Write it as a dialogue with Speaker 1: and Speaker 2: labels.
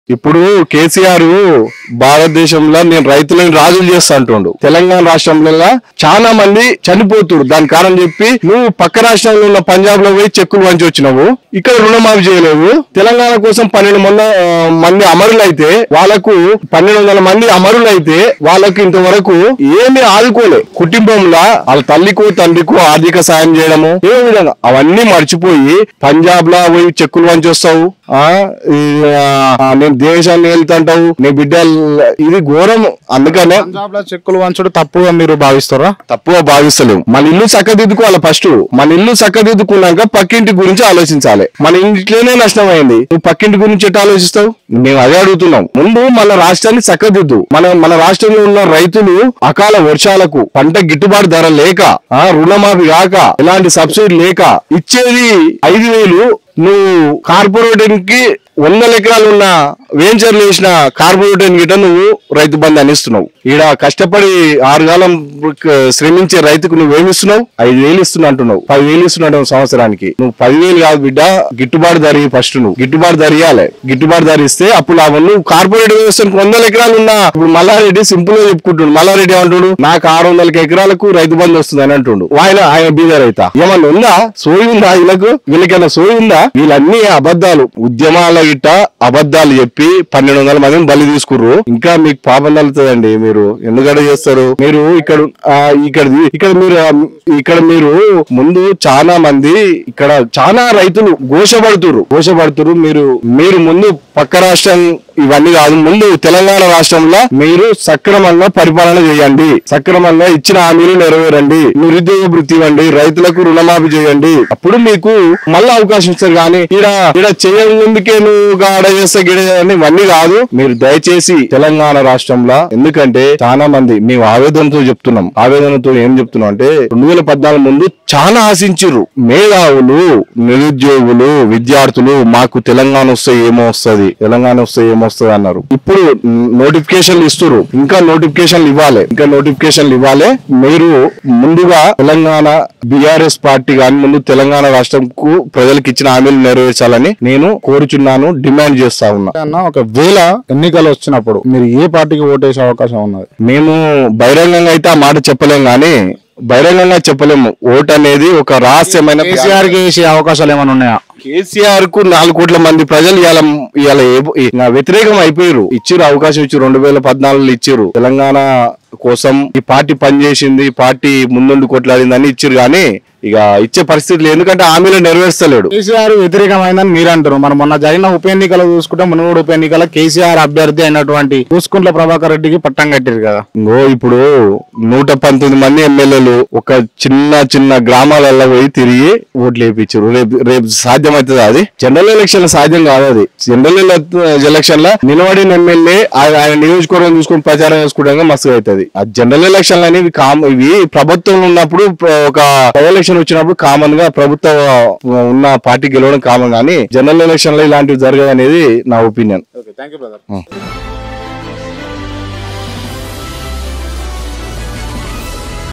Speaker 1: ఇప్పుడు కేసీఆర్ భారతదేశంలో నేను రైతులను రాజులు చేస్తా అంటుండు తెలంగాణ రాష్ట్రంలో చాలా మంది చనిపోతుడు దాని కారణం చెప్పి నువ్వు పక్క రాష్ట్రంలో ఉన్న పంజాబ్ లో పోయి చెక్కులు వంచి వచ్చినావు ఇక్కడ రుణమాఫీ చేయలేవు తెలంగాణ కోసం పన్నెండు మంది ఆ, మంది అమరులైతే వాళ్ళకు పన్నెండు వందల మంది అమరులైతే వాళ్ళకు ఇంతవరకు ఏమి ఆదుకోలే కుటుంబంలో వాళ్ళ తల్లికో తండ్రికో ఆర్థిక సాయం చేయడము ఏ విధంగా అవన్నీ మర్చిపోయి పంజాబ్ లో పోయి చెక్కులు వంచి వస్తావు ఆ, ఈ, ఆ, నేను దేశాన్ని వెళ్తుంటావు నీ బిడ్డ ఇది ఘోరం అందుకనే
Speaker 2: పంజాబ్ లో చెక్కులు వంచుడు తప్పుగా మీరు భావిస్తారా
Speaker 1: తప్పుగా భావిస్తలేము మన ఇల్లు చక్కదిద్దుకోవాలి ఫస్ట్ మన ఇల్లు చక్కదిద్దుకున్నాక పక్కింటి గురించి ఆలోచించాలి మన ఇంట్లోనే నష్టం అయింది నువ్వు పక్కింటి గురించి ఎట్లా ఆలోచిస్తావు మేము అదే అడుగుతున్నాం ముందు మన రాష్ట్రాన్ని చక్కదిద్దు మన మన రాష్ట్రంలో ఉన్న రైతులు అకాల వర్షాలకు పంట గిట్టుబాటు ధర లేక ఆ రుణమాఫీ కాక ఎలాంటి సబ్సిడీ లేక ఇచ్చేది ఐదు వేలు నువ్వు కార్పొరేటర్ కి వందల ఎకరాలు ఉన్న వెంచర్లు వేసిన కార్పొరేటర్ గిట నువ్వు రైతు బంధు అనిస్తున్నావు ఈడ కష్టపడి ఆరుగాలం శ్రమించే రైతుకు నువ్వేమిస్తున్నావు ఐదు వేలు ఇస్తున్నా అంటున్నావు పది వేలు ఇస్తున్నావు సంవత్సరానికి నువ్వు పదివేలు కాదు బిడ్డ గిట్టుబాటు ధర ఫస్ట్ నువ్వు గిట్టుబాటు ధర ఇవ్వాలి గిట్టుబాటు ధర ఇస్తే అప్పుడు లాభం నువ్వు కార్పొరేట్ వ్యవస్థకు వందల ఎకరాలు ఉన్నా ఇప్పుడు మల్లారెడ్డి సింపుల్ గా చెప్పుకుంటుండు మల్లారెడ్డి ఏమంటాడు నాకు ఆరు వందల ఎకరాలకు రైతు బంధు వస్తుంది అని అంటుండు ఆయన ఆయన బీద రైత ఏమన్నా ఉందా సోయి ఉందా వీళ్ళకు వీళ్ళకైనా సోయి ఉందా వీళ్ళన్ని అబద్ధాలు ఉద్యమాల గిట్ట అబద్ధాలు చెప్పి పన్నెండు వందల మందిని బలి తీసుకుర్రు ఇంకా మీకు పాపం తగ్గుతుందండి మీరు ఎందుకంటే చేస్తారు మీరు ఇక్కడ ఆ, ఇక్కడ ఇక్కడ మీరు ఆ, ఇక్కడ మీరు ముందు చాలా మంది ఇక్కడ చాలా రైతులు ఘోషపడుతురు ఘోషపడుతురు మీరు మీరు ముందు పక్క రాష్ట్రం ఇవన్నీ కాదు ముందు తెలంగాణ రాష్ట్రంలో మీరు సక్రమంగా పరిపాలన చేయండి సక్రమంగా ఇచ్చిన హామీలు నెరవేరండి నిరుద్యోగ వృత్తి ఇవ్వండి రైతులకు రుణమాఫీ చేయండి అప్పుడు మీకు మళ్ళీ అవకాశం ఇస్తారు కానీ ఈడ ఈడ చేయముందుకే నువ్వు ఆడ చేస్తే గిడ అని ఇవన్నీ కాదు మీరు దయచేసి తెలంగాణ రాష్ట్రంలో ఎందుకంటే చాలా మంది మేము ఆవేదనతో చెప్తున్నాం ఆవేదనతో ఏం చెప్తున్నాం అంటే రెండు వేల పద్నాలుగు ముందు చాలా ఆశించారు మేధావులు నిరుద్యోగులు విద్యార్థులు మాకు తెలంగాణ వస్తే ఏమో వస్తది తెలంగాణ వస్తే ఏమొస్తుంది అన్నారు ఇప్పుడు నోటిఫికేషన్లు ఇస్తున్నారు ఇంకా నోటిఫికేషన్లు ఇవ్వాలి ఇంకా నోటిఫికేషన్లు ఇవ్వాలి మీరు ముందుగా తెలంగాణ బిఆర్ఎస్ పార్టీ కానీ ముందు తెలంగాణ రాష్ట్రంకు ప్రజలకు ఇచ్చిన హామీలు నెరవేర్చాలని నేను కోరుచున్నాను డిమాండ్ చేస్తా ఉన్నా
Speaker 2: అన్న ఒకవేళ ఎన్నికలు వచ్చినప్పుడు మీరు ఏ పార్టీకి ఓటేసే అవకాశం ఉన్నది
Speaker 1: మేము బహిరంగంగా అయితే ఆ మాట చెప్పలేం కానీ బహిరంగంగా చెప్పలేము ఓట్ అనేది ఒక రహస్యమైన
Speaker 2: కేసీఆర్ కి వేసే అవకాశాలు ఏమైనా ఉన్నాయా
Speaker 1: కేసీఆర్ కు నాలుగు కోట్ల మంది ప్రజలు ఇవాళ ఇవాళ ఏ- ఈ- వ్యతిరేకం అయిపోయారు ఇచ్చిర్రు అవకాశం ఇచ్చారు రెండు వేల పద్నాలుగులో ఇచ్చారు తెలంగాణ కోసం ఈ పార్టీ పనిచేసింది ఈ పార్టీ ముందుండి కొట్లాడింది అని ఇచ్చిర్రు కానీ ఇక ఇచ్చే పరిస్థితి లేదు ఎందుకంటే హామీలు నెరవేర్స్తలేడు
Speaker 2: కేసీఆర్ వ్యతిరేకమైందని మీరు అంటారు మరి మొన్న జరిగిన ఉప ఎన్నికలు చూసుకుంటే మునుగోడు ఉప ఎన్నికల కేసీఆర్ అభ్యర్థి అయినటువంటి చూసుకుంట్ల ప్రభాకర్ రెడ్డికి పట్టం కట్టారు కదా
Speaker 1: ఇంకో ఇప్పుడు నూట పంతొమ్మిది మంది ఎమ్మెల్యేలు ఒక చిన్న చిన్న గ్రామాలలో పోయి తిరిగి ఓట్లు వేయించారు రేపు రేపు సాధ్యమవుతుంది అది జనరల్ ఎలక్షన్ సాధ్యం కాదు అది జనరల్ ఎలక్షన్ లో నిలబడిన ఎమ్మెల్యే ఆ- ఆయన నియోజకవర్గం చూసుకుని ప్రచారం చేసుకోవడానికి మస్తు అవుతుంది ఆ జనరల్ ఎలక్షన్ అనేవి కామ్ ఇవి ప్రభుత్వంలో ఉన్నప్పుడు ప్ర- ఒక ఎలక్షన్ వచ్చినప్పుడు కామన్ గా ప్రభుత్వ ఉన్న పార్టీ గెలవడం కామన్ కానీ జనరల్ ఎలక్షన్ లో ఇలాంటివి జరగదు అనేది నా ఒపీనియన్
Speaker 2: థ్యాంక్ యూ బ్రదర్